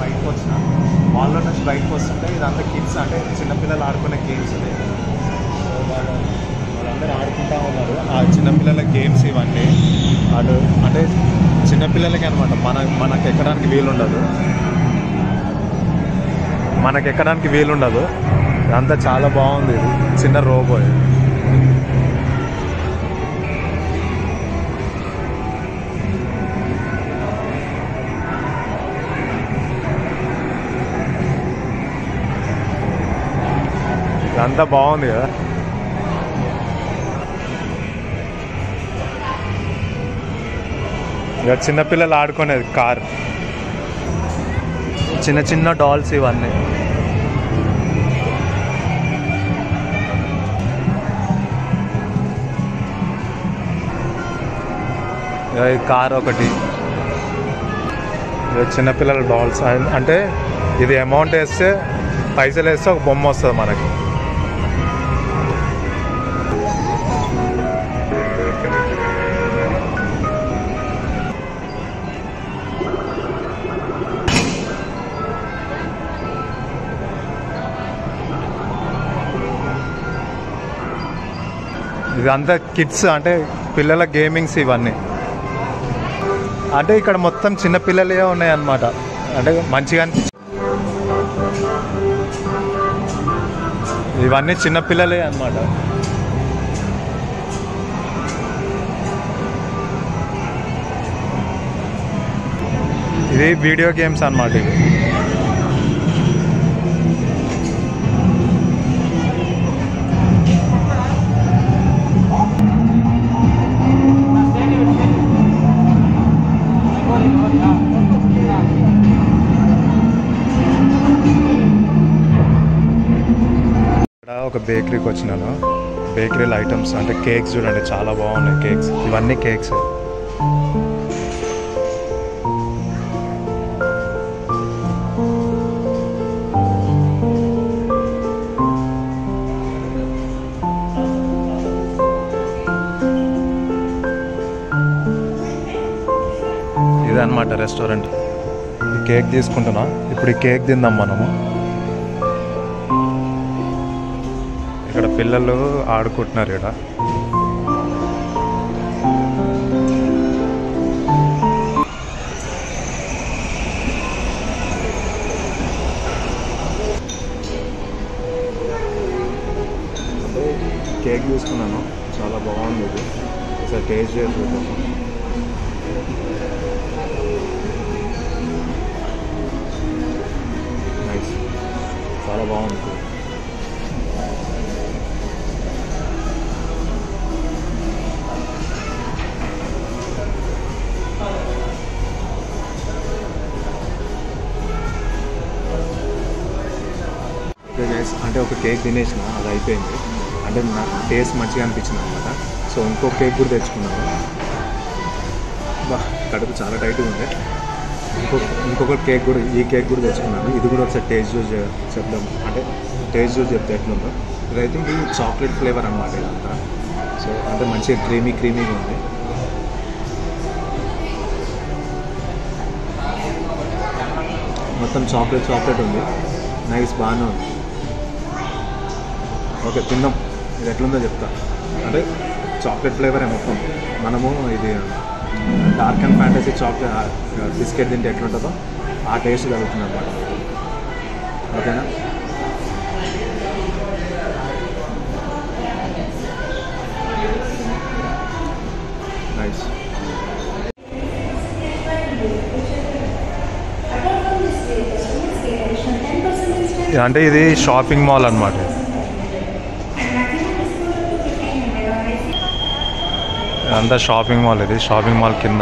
బయటకు వచ్చిన మాల్లో నుంచి బయటకు వస్తుంటే ఇదంతా కిడ్స్ అంటే చిన్నపిల్లలు ఆడుకునే గేమ్స్ ఉన్నాయి సో వాళ్ళ వాళ్ళందరూ ఆడుకుంటా ఉన్నారు ఆ చిన్నపిల్లల గేమ్స్ ఇవన్నీ అటు అంటే చిన్నపిల్లలకి అనమాట మన మనకు ఎక్కడానికి వీలు ఉండదు మనకు ఎక్కడానికి వీలు ఉండదు ఇదంతా చాలా బాగుంది ఇది చిన్న రోబో ఇది. ఇదంతా బాగుంది కదా ఇక చిన్నపిల్లలు ఆడుకునేది కార్ చిన్న చిన్న డాల్స్ ఇవన్నీ ఇక ఈ కార్ ఒకటి ఇక చిన్నపిల్లల డాల్స్ అంటే ఇది అమౌంట్ వేస్తే పైసలు వేస్తే ఒక బొమ్మ వస్తుంది మనకి ఇదంతా కిడ్స్ అంటే పిల్లల గేమింగ్స్ ఇవన్నీ అంటే ఇక్కడ మొత్తం చిన్న పిల్లలే ఉన్నాయి అన్నమాట అంటే మంచిగా అనిపించి ఇవన్నీ చిన్న పిల్లలే అన్నమాట ఇది వీడియో గేమ్స్ అన్నమాట ఇది ఇక్కడ ఒక బేకరీకి వచ్చినాను బేకరీల ఐటమ్స్ అంటే కేక్స్ చూడండి చాలా బాగున్నాయి కేక్స్ ఇవన్నీ కేక్స్ ఇదన్నమాట రెస్టారెంట్ ఈ కేక్ తీసుకుంటున్నా ఇప్పుడు ఈ కేక్ తిందాం మనము ఇక్కడ పిల్లలు ఆడుకుంటున్నారు ఇక్కడ కేక్ తీసుకున్నాను చాలా బాగుంది ఇది ఒకసారి టేస్ట్ చేసి చూద్దాం నైస్ చాలా బాగుంది ఓకే గైస్ అంటే ఒక కేక్ తినేసిన అది అయిపోయింది అంటే నాకు టేస్ట్ మంచిగా అనిపించింది అనమాట సో ఇంకో కేక్ కూడా తెచ్చుకున్నాను బా కడుపు చాలా టైట్గా ఉంది ఇంకొక ఇంకొక కేక్ కూడా ఈ కేక్ కూడా తెచ్చుకున్నాను ఇది కూడా ఒకసారి టేస్ట్ చూసి చె- చెప్దాం అంటే టేస్ట్ చూసి చెప్తే ఎట్లుందో ఇది అయితే ఇది చాక్లెట్ ఫ్లేవర్ అనమాట ఇదంతా సో అంటే మంచిగా క్రీమీ క్రీమీగా ఉంది మొత్తం చాక్లెట్ చాక్లెట్ ఉంది నైస్ బాగానే ఉంది ఓకే తిందాం ఇది ఎట్లుందో చెప్తా అంటే చాక్లెట్ ఫ్లేవరే మొత్తం మనము ఇది Dark and Fantasy chocolate biscuit తింటే ఎట్లుంటుందో ఆ టేస్ట్ కలుగుతుంది అనమాట ఓకేనా నైస్ అంటే ఇది షాపింగ్ మాల్ అనమాట ఇదంతా షాపింగ్ మాల్ ఇది షాపింగ్ మాల్ కింద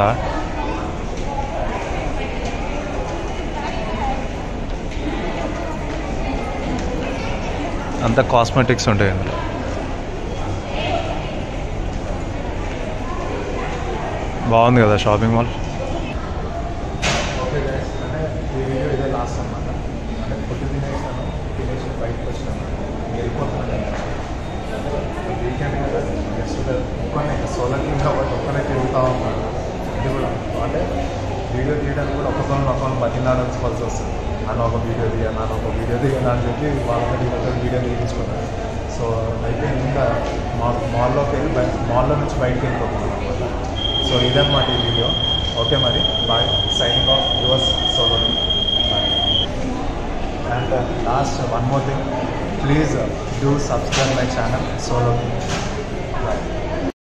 అంతా కాస్మెటిక్స్ ఉంటాయి ఇందులో బాగుంది కదా షాపింగ్ మాల్ ఓకే గైస్ అంటే ఈ వీడియో ఇదే లాస్ట్ అనమాట అంటే ఫుడ్ తినేసాను తినేసి బయటకు వచ్చినాను వెళ్ళిపోతున్నాను వీకెండ్ కదా జస్ట్ ఒక్కనే సోలో క్లీన్ కాబట్టి ఒక్కనే తిరుగుతూ ఉన్నాను ఇది కూడా అంటే వీడియో తీయడానికి కూడా ఒక్కొక్కరిని ఒక్కొక్కరిని బతిలాడించుకోవాల్సి వస్తుంది నన్ను ఒక వీడియో తీయ నన్ను ఒక వీడియో తీయను అని చెప్పి వాళ్ళతో వీళ్ళతో వీడియో తీయించుకున్నాను సో అయితే ఇంకా మా మాల్లోకి వెళ్ళి బయ మాల్లో నుంచి బయటకు వెళ్ళిపోతున్నాను అనమాట సో ఇదన్నమాట ఈ వీడియో ఓకే మరి bye signing off yours solo boy and last one more thing please do subscribe my channel solo